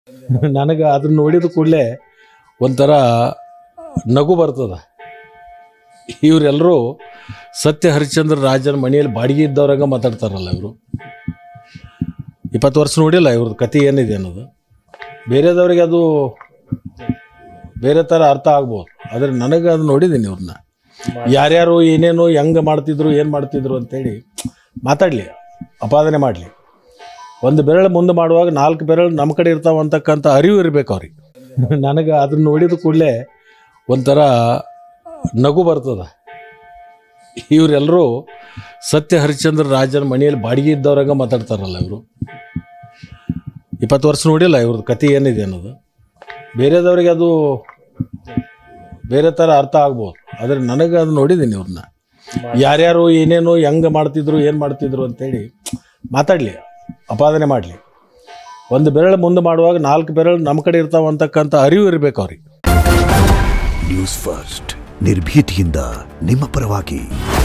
ನನಗೆ ಅದನ್ನ ನೋಡಿದ ಕೂಡಲೇ ಒಂಥರ ನಗು ಬರ್ತದ ಇವರೆಲ್ಲರೂ ಸತ್ಯ ಹರಿಶ್ಚಂದ್ರ ರಾಜನ ಮನೆಯಲ್ಲಿ ಬಾಡಿಗೆ ಇದ್ದವ್ರಂಗೆ ಮಾತಾಡ್ತಾರಲ್ಲ ಇವರು ಇಪ್ಪತ್ತು ವರ್ಷ ನೋಡಿಲ್ಲ ಇವ್ರದ್ದು ಕತೆ ಏನಿದೆ ಅನ್ನೋದು ಬೇರೆದವ್ರಿಗೆ ಅದು ಬೇರೆ ಥರ ಅರ್ಥ ಆಗ್ಬೋದು ಆದರೆ ನನಗೆ ಅದು ನೋಡಿದ್ದೀನಿ ಇವ್ರನ್ನ ಯಾರ್ಯಾರು ಏನೇನು ಹೆಂಗೆ ಮಾಡ್ತಿದ್ರು ಏನು ಮಾಡ್ತಿದ್ರು ಅಂತೇಳಿ ಮಾತಾಡಲಿ ಅಪಾದನೆ ಮಾಡಲಿ ಒಂದು ಬೆರಳು ಮುಂದೆ ಮಾಡುವಾಗ ನಾಲ್ಕು ಬೆರಳು ನಮ್ಮ ಕಡೆ ಇರ್ತಾವ ಅಂತಕ್ಕಂಥ ಅರಿವು ಇರಬೇಕು ಅವ್ರಿಗೆ ನನಗೆ ಅದನ್ನ ನೋಡಿದ ಕೂಡಲೇ ಒಂಥರ ನಗು ಬರ್ತದ ಇವರೆಲ್ಲರೂ ಸತ್ಯ ಹರಿಶ್ಚಂದ್ರ ರಾಜನ ಮನೆಯಲ್ಲಿ ಬಾಡಿಗೆ ಇದ್ದವ್ರಂಗೆ ಮಾತಾಡ್ತಾರಲ್ಲ ಇವರು ಇಪ್ಪತ್ತು ವರ್ಷ ನೋಡಿಲ್ಲ ಇವ್ರದ್ದು ಕತೆ ಏನಿದೆ ಅನ್ನೋದು ಬೇರೆದವ್ರಿಗೆ ಅದು ಬೇರೆ ಥರ ಅರ್ಥ ಆಗ್ಬೋದು ಆದರೆ ನನಗೆ ಅದು ನೋಡಿದ್ದೀನಿ ಇವ್ರನ್ನ ಯಾರ್ಯಾರು ಏನೇನು ಹೆಂಗೆ ಮಾಡ್ತಿದ್ರು ಏನು ಮಾಡ್ತಿದ್ರು ಅಂತೇಳಿ ಮಾತಾಡಲಿ ಅಪಾದನೆ ಮಾಡಲಿ ಒಂದು ಬೆರಳು ಮುಂದೆ ಮಾಡುವಾಗ ನಾಲ್ಕು ಬೆರಳು ನಮ್ಮ ಕಡೆ ಇರ್ತಾವ ಅಂತಕ್ಕಂಥ ಅರಿವು ಇರಬೇಕು ಅವ್ರಿಗೆ ನ್ಯೂಸ್ ಫಸ್ಟ್ ನಿರ್ಭೀತಿಯಿಂದ ನಿಮ್ಮ ಪರವಾಗಿ